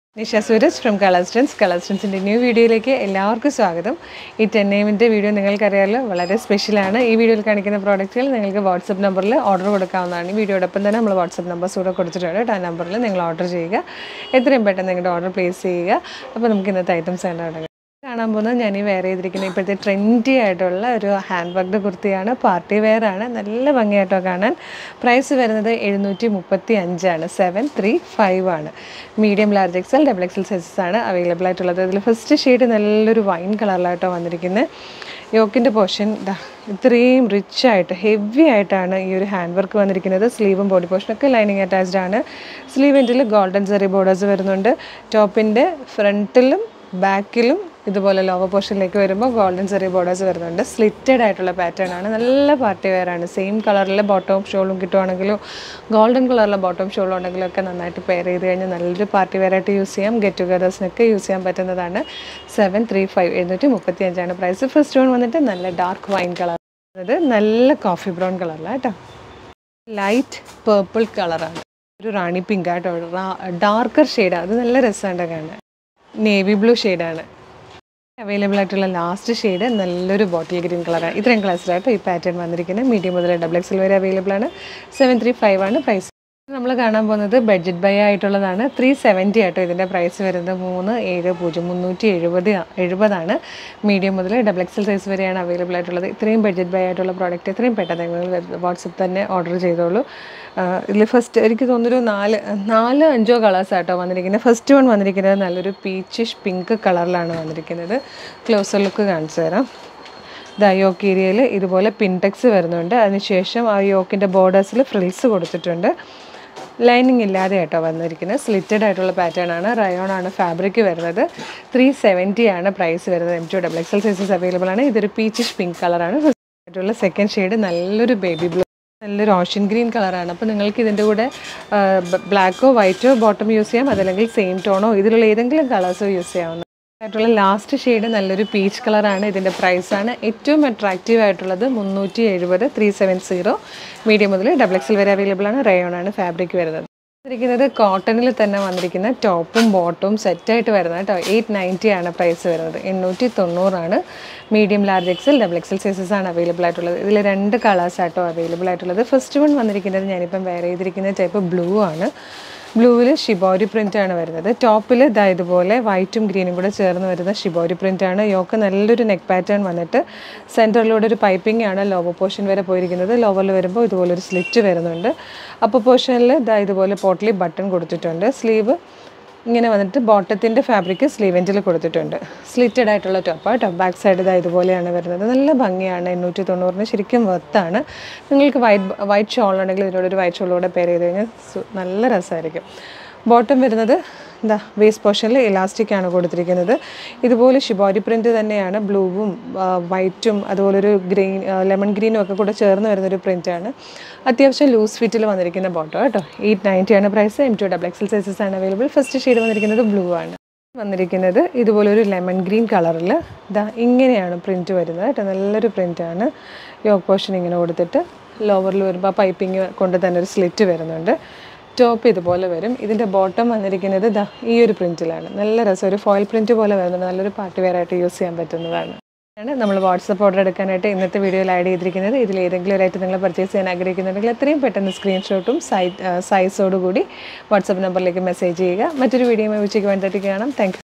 Nisha Suraj from കളർസ്റ്റൻസ് കളർസ്റ്റൻസിൻ്റെ new വീഡിയോയിലേക്ക് എല്ലാവർക്കും സ്വാഗതം ഈ ടെൻ എമ്മിൻ്റെ വീഡിയോ നിങ്ങൾക്കറിയാമല്ലോ വളരെ സ്പെഷ്യലാണ് ഈ വീഡിയോയിൽ കാണിക്കുന്ന പ്രോഡക്റ്റുകൾ നിങ്ങൾക്ക് വാട്സപ്പ് നമ്പറിൽ ഓർഡർ കൊടുക്കാവുന്നതാണ് ഈ വീഡിയോടൊപ്പം തന്നെ നമ്മൾ വാട്സപ്പ് നമ്പേഴ്സ് കൂടെ കൊടുത്തിട്ടുണ്ട് കേട്ടോ ആ നമ്പറിൽ നിങ്ങൾ ഓർഡർ ചെയ്യുക എത്രയും പെട്ടെന്ന് നിങ്ങളുടെ ഓർഡർ പ്ലേസ് ചെയ്യുക അപ്പോൾ നമുക്ക് ഇന്നത്തെ ഐറ്റംസ് കണ്ടു തുടങ്ങാം കാണാൻ പോകുന്നത് ഞാൻ ഈ വെയർ ചെയ്തിരിക്കുന്ന ഇപ്പോഴത്തെ ട്രെൻഡി ആയിട്ടുള്ള ഒരു ഹാൻഡ് വർക്ക്ഡ് കുർത്തിയാണ് പാർട്ടി വെയർ ആണ് നല്ല ഭംഗിയായിട്ടോ കാണാൻ പ്രൈസ് വരുന്നത് എഴുന്നൂറ്റി മുപ്പത്തി അഞ്ചാണ് സെവൻ ത്രീ ഫൈവ് ആണ് medium large XL double XL sizes ആണ് അവൈലബിൾ ആയിട്ടുള്ളത് ഇതിൽ ഫസ്റ്റ് ഷെയ്ഡ് നല്ലൊരു വൈൻ കളറിലായിട്ടോ വന്നിരിക്കുന്നത് യോക്കിൻ്റെ പോർഷൻ ഇതാ ഇത്രയും റിച്ച് ആയിട്ട് ഹെവി ആയിട്ടാണ് ഈ ഒരു ഹാൻഡ് വർക്ക് വന്നിരിക്കുന്നത് സ്ലീവും ബോഡി പോർഷനൊക്കെ ലൈനിങ് അറ്റാച്ച്ഡ് ആണ് സ്ലീവിൻ്റെ ഗോൾഡൻ സെറി ബോർഡേഴ്സ് വരുന്നുണ്ട് ടോപ്പിൻ്റെ ഫ്രണ്ടിലും ബാക്കിലും ഇതുപോലെ ലോവർ പോർഷനിലേക്ക് വരുമ്പോൾ ഗോൾഡൻ ചെറിയ ബോർഡേഴ്സ് വരുന്നുണ്ട് സ്ലിറ്റഡ് ആയിട്ടുള്ള പാറ്റേൺ ആണ് നല്ല പാർട്ടി വെയർ ആണ് സെയിം കളറിലെ ബോട്ടം ഷോളും കിട്ടുവാണെങ്കിലും ഗോൾഡൻ കളറിലെ ബോട്ടം ഷോളും ഉണ്ടെങ്കിലും ഒക്കെ നന്നായിട്ട് പെയർ ചെയ്ത് കഴിഞ്ഞാൽ നല്ലൊരു പാർട്ടി വെയർ ആയിട്ട് യൂസ് ചെയ്യാം ഗെറ്റ് ടുഗദേഴ്സിനൊക്കെ യൂസ് ചെയ്യാൻ പറ്റുന്നതാണ് സെവൻ ത്രീ ഫൈവ് എഴുന്നൂറ്റി മുപ്പത്തി അഞ്ചാണ് പ്രൈസ് ഫസ്റ്റ് വൺ വന്നിട്ട് നല്ല ഡാർക്ക് വൈൻ കളർ അത് നല്ല കോഫി ബ്രൗൺ കളറിലാണ് കേട്ടോ ലൈറ്റ് പേർപ്പിൾ കളറാണ് ഒരു റാണി പിങ്ക് ആട്ടോ ഡാർക്കർ ഷെയ്ഡാണ് അത് നല്ല രസമുണ്ട് കാണാൻ നേവി ബ്ലൂ ഷെയ്ഡാണ് അവൈലബിൾ ആയിട്ടുള്ള ലാസ്റ്റ് ഷെയ്ഡ് നല്ലൊരു ബോട്ടിൽ ഗ്രീൻ കളറാണ് ഇത്രയും കളേഴ്സിലായിട്ട് ഈ പാറ്റേൺ വന്നിരിക്കുന്നത് മീഡിയം മുതൽ ഡബിൾ എക്സൽ വരെ അവൈലബിൾ ആണ് സെവൻ ത്രീ ഫൈവ് ആണ് പ്രൈസ് നമ്മൾ കാണാൻ പോകുന്നത് ബഡ്ജറ്റ് ബൈ ആയിട്ടുള്ളതാണ് ത്രീ സെവൻറ്റി ആട്ടോ ഇതിൻ്റെ പ്രൈസ് വരുന്നത് മൂന്ന് ഏഴ് പൂജ്യം മുന്നൂറ്റി എഴുപത് എഴുപതാണ് മീഡിയം മുതൽ ഡബിൾ എക്സൽ സൈസ് വരെയാണ് അവൈലബിൾ ആയിട്ടുള്ളത് ഇത്രയും ബഡ്ജറ്റ് ബൈ ആയിട്ടുള്ള പ്രോഡക്റ്റ് എത്രയും പെട്ടെന്ന് നിങ്ങൾ വാട്സപ്പ് തന്നെ ഓർഡർ ചെയ്തോളൂ ഇതിൽ ഫസ്റ്റ് എനിക്ക് തോന്നുന്നൊരു നാല് നാല് അഞ്ചോ കളേഴ്സ് ആട്ടോ വന്നിരിക്കുന്നത് ഫസ്റ്റ് വൺ വന്നിരിക്കുന്നത് നല്ലൊരു പീച്ചിഷ് പിങ്ക് കളറിലാണ് വന്നിരിക്കുന്നത് ക്ലോസർ ലുക്ക് കാണിച്ചു തരാം ഇതാ യോക്ക് ഏരിയയിൽ ഇതുപോലെ പിൻടെക്സ് വരുന്നുണ്ട് അതിനുശേഷം ആ യോക്കിൻ്റെ ബോർഡേഴ്സിൽ ഫ്രിൽസ് കൊടുത്തിട്ടുണ്ട് ലൈനിങ് ഇല്ലാതെ ആട്ടോ വന്നിരിക്കുന്നത് സ്ലിറ്റഡ് ആയിട്ടുള്ള പാറ്റേൺ ആണ് റയോൺ ആണ് ഫാബ്രിക് വരുന്നത് ത്രീ സെവൻറ്റി ആണ് പ്രൈസ് വരുന്നത് M to double XL sizes available ആണ് ഇതൊരു പീച്ചിഷ് പിങ്ക് കളറാണ് ആയിട്ടുള്ള സെക്കൻഡ് ഷെയ്ഡ് നല്ലൊരു ബേബി ബ്ലൂ നല്ലൊരു ഓഷ്യൻ ഗ്രീൻ കളറാണ് അപ്പോൾ നിങ്ങൾക്ക് ഇതിൻ്റെ കൂടെ ബ്ലാക്കോ വൈറ്റോ ബോട്ടം യൂസ് ചെയ്യാം അതല്ലെങ്കിൽ സെയിം ടോണോ ഇതിലുള്ള ഏതെങ്കിലും കളേഴ്സോ യൂസ് ചെയ്യാവുന്ന ആയിട്ടുള്ള ലാസ്റ്റ് ഷെയ്ഡ് നല്ലൊരു പീച്ച് കളറാണ് ഇതിൻ്റെ പ്രൈസാണ് ഏറ്റവും അട്രാക്റ്റീവ് ആയിട്ടുള്ളത് മുന്നൂറ്റി എഴുപത് ത്രീ സെവൻ സീറോ മീഡിയം മുതൽ ഡബിൾ എക്സൽ വരെ അവൈലബിൾ ആണ് റയോൺ ആണ് ഫാബ്രിക് വരുന്നത് വന്നിരിക്കുന്നത് കോട്ടണിൽ തന്നെ വന്നിരിക്കുന്ന ടോപ്പും ബോട്ടവും സെറ്റായിട്ട് വരുന്നത് കേട്ടോ എയ്റ്റ് നയൻറ്റി ആണ് പ്രൈസ് വരുന്നത് എണ്ണൂറ്റി തൊണ്ണൂറാണ് medium large XL double XL sizes ആണ് അവൈലബിൾ ആയിട്ടുള്ളത് ഇതിൽ രണ്ട് കളേഴ്സ് ആട്ടോ അവൈലബിൾ ആയിട്ടുള്ളത് ഫസ്റ്റ് വൺ വന്നിരിക്കുന്നത് ഞാനിപ്പം വേറെ ചെയ്തിരിക്കുന്ന ടൈപ്പ് ബ്ലൂ ആണ് ബ്ലൂവിൽ ഷിബോരി പ്രിൻ്റ് ആണ് വരുന്നത് ടോപ്പിൽ ഇതാ ഇതുപോലെ വൈറ്റും ഗ്രീനും കൂടെ ചേർന്ന് വരുന്ന ഷിബോരി പ്രിൻ്റ് ആണ് യോക്ക് നല്ലൊരു നെക്ക് പാറ്റേൺ വന്നിട്ട് സെൻറ്ററിലൂടെ ഒരു പൈപ്പിംഗ് ആണ് ലോവർ പോർഷൻ വരെ പോയിരിക്കുന്നത് ലോവറിൽ വരുമ്പോൾ ഇതുപോലെ ഒരു സ്ലിറ്റ് വരുന്നുണ്ട് അപ്പോൾ പോർഷനിൽ ഇതാ ഇതുപോലെ പോട്ടലി ബട്ടൺ കൊടുത്തിട്ടുണ്ട് സ്ലീവ് ഇങ്ങനെ വന്നിട്ട് ബോട്ടത്തിൻ്റെ ഫാബ്രിക് സ്ലീവെൻറ്റിൽ കൊടുത്തിട്ടുണ്ട് സ്ലിറ്റഡ് ആയിട്ടുള്ള ടോപ്പ് കേട്ടോ ബാക്ക് സൈഡ് ഇതാ ഇതുപോലെയാണ് വരുന്നത് നല്ല ഭംഗിയാണ് എണ്ണൂറ്റി തൊണ്ണൂറിന് ശരിക്കും വർത്താണ് നിങ്ങൾക്ക് വൈറ്റ് വൈറ്റ് ഷോൾ ഉണ്ടെങ്കിൽ ഇതിനോട് ഒരു വൈറ്റ് ഷോളോടെ പെയർ ചെയ്ത് കഴിഞ്ഞാൽ നല്ല രസമായിരിക്കും ബോട്ടം വരുന്നത് എന്താ വേസ്റ്റ് പോർഷനിൽ ഇലാസ്റ്റിക് ആണ് കൊടുത്തിരിക്കുന്നത് ഇതുപോലെ ഷിബോരി പ്രിൻ്റ് തന്നെയാണ് ബ്ലൂവും വൈറ്റും അതുപോലെ ഒരു ഗ്രീൻ ലെമൺ ഗ്രീനും ഒക്കെ കൂടെ ചേർന്ന് വരുന്നൊരു പ്രിൻ്റാണ് അത്യാവശ്യം ലൂസ് ഫിറ്റിൽ വന്നിരിക്കുന്ന ബോട്ടോ കേട്ടോ എയ്റ്റ് നയൻറ്റി ആണ് price M to double XL sizes ആണ് അവൈലബിൾ ഫസ്റ്റ് ഷെയ്ഡ് വന്നിരിക്കുന്നത് ബ്ലൂ ആണ് വന്നിരിക്കുന്നത് ഇതുപോലെ ഒരു ലെമൺ ഗ്രീൻ കളറിൽ ഇതാ ഇങ്ങനെയാണ് പ്രിൻറ്റ് വരുന്നത് കേട്ടോ നല്ലൊരു പ്രിൻ്റാണ് യോക്ക് പോർഷൻ ഇങ്ങനെ കൊടുത്തിട്ട് ലോവറിൽ വരുമ്പോൾ പൈപ്പിംഗ് കൊണ്ട് തന്നെ ഒരു സ്ലിറ്റ് വരുന്നുണ്ട് ടോപ്പ് ഇതുപോലെ വരും ഇതിൻ്റെ ബോട്ടം വന്നിരിക്കുന്നത് ദാ ഈ ഒരു പ്രിൻറ്റിലാണ് നല്ല രസം ഒരു ഫോയിൽ പ്രിൻറ്റ് പോലെ വരുന്നുണ്ട് നല്ലൊരു പാർട്ടി വെയർ ആയിട്ട് യൂസ് ചെയ്യാൻ പറ്റുന്നതാണ് ആണ് നമ്മൾ വാട്സപ്പ് ഓർഡർ എടുക്കാനായിട്ട് ഇന്നത്തെ വീഡിയോയിൽ ആഡ് ചെയ്തിരിക്കുന്നത് ഇതിൽ ഏതെങ്കിലും ഒരു ആയിട്ട് നിങ്ങൾ പർച്ചേസ് ചെയ്യാൻ ആഗ്രഹിക്കുന്നുണ്ടെങ്കിൽ എത്രയും പെട്ടെന്ന് സ്ക്രീൻഷോട്ടും സൈ സൈസോടുകൂടി വാട്സപ്പ് നമ്പറിലേക്ക് മെസ്സേജ് ചെയ്യുക മറ്റൊരു വീഡിയോ ഉച്ചയ്ക്ക് വേണ്ടിയിട്ട് കാണാം താങ്ക്